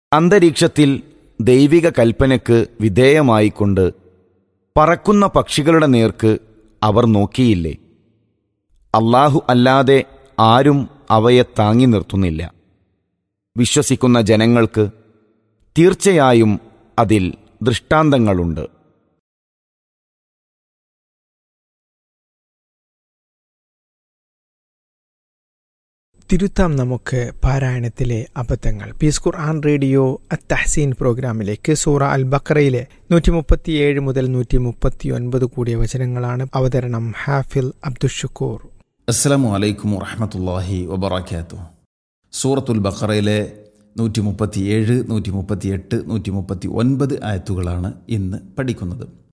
അന്തരീക്ഷത്തിൽ ദൈവിക കൽപ്പനയ്ക്ക് വിധേയമായിക്കൊണ്ട് പറക്കുന്ന പക്ഷികളുടെ നേർക്ക് അവർ നോക്കിയില്ലേ അള്ളാഹു അല്ലാതെ ആരും അവയെ താങ്ങി നിർത്തുന്നില്ല വിശ്വസിക്കുന്ന ജനങ്ങൾക്ക് തീർച്ചയായും അതിൽ ദൃഷ്ടാന്തങ്ങളുണ്ട് തിരുത്താം നമുക്ക് പാരായണത്തിലെ അബദ്ധങ്ങൾ പീസ് ഖുർആൻ റേഡിയോ അത്തഹസീൻ പ്രോഗ്രാമിലേക്ക് സൂറ അൽ ബക്കറയിലെ നൂറ്റി മുപ്പത്തിയേഴ് മുതൽ നൂറ്റി മുപ്പത്തി ഒൻപത് കൂടിയ വചനങ്ങളാണ് അവതരണം ഹാഫിൽ അബ്ദുഷക്കൂർ അസ്സലാമു അലൈക്കും വറഹമത്തല്ലാഹി വബർക്കാത്തു സൂറത്തുൽ ബഖറയിലെ നൂറ്റി മുപ്പത്തിയേഴ് നൂറ്റി മുപ്പത്തിയെട്ട് നൂറ്റി മുപ്പത്തി ഒൻപത് ആയത്തുകളാണ് ഇന്ന് പഠിക്കുന്നത്